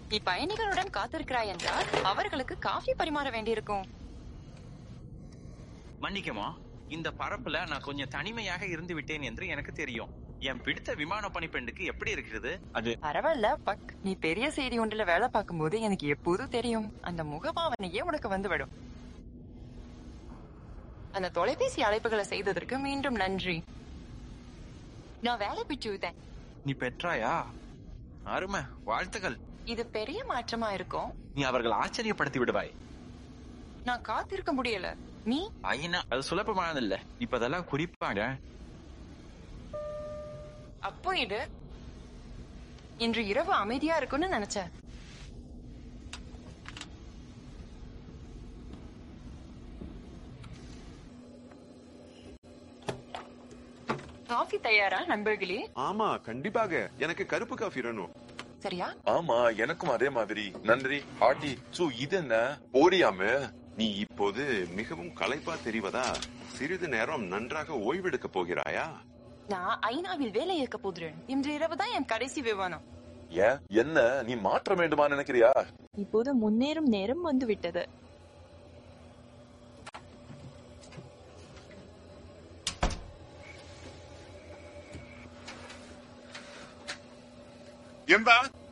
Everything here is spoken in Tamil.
நீ பயணிகளுடன் காத்திருக்கிறாய் என்றால் அவர்களுக்கு காஃபி பரிமாற வேண்டியிருக்கும் மன்னிக்குமா இந்த பரப்புல நான் கொஞ்சம் தனிமையாக இருந்து விட்டேன் என்று எனக்கு தெரியும் என் பிடித்த விமான பணிப்பெண்டுக்கு எப்படி இருக்கிறது அது பரவாயில்ல பக் நீ பெரிய செய்தி ஒன்றுல வேலை பார்க்கும்போது எனக்கு எப்போதும் தெரியும் அந்த முகபாவனையே உனக்கு வந்துவிடும் அந்த தொலைபேசி அழைப்புகளை செய்ததற்கு மீண்டும் நன்றி நான் வேலை பிச்சு விட்டேன் நீ பெற்றாயா அருமை வாழ்த்துக்கள் இது பெரிய மாற்றமா இருக்கும் நீ அவர்கள் ஆச்சரியப்படுத்தி விடுவாய் நான் காத்திருக்க முடியல நீ ஐயா அது சுலபமானதில்ல இப்ப அதெல்லாம் குறிப்பாங்க அப்போ இது இன்று இரவு அமைதியா இருக்கும்னு நினைச்சேன் காஃபி தயாரா நண்பர்களே ஆமா கண்டிப்பாக எனக்கு கருப்பு காஃபி வேணும் சரியா ஆமா எனக்கும் அதே மாதிரி நன்றி ஆட்டி சோ இது என்ன போரியாம நீ இப்போது மிகவும் களைப்பா தெரிவதா சிறிது நேரம் நன்றாக ஓய்வெடுக்க போகிறாயா நான் ஐநாவில் வேலை இருக்க போகிறேன் இன்று இரவு தான் என் கடைசி விமானம் ஏன் என்ன நீ மாற்ற வேண்டுமா நினைக்கிறியா இப்போது முன்னேறும் நேரம் வந்துவிட்டது என்பா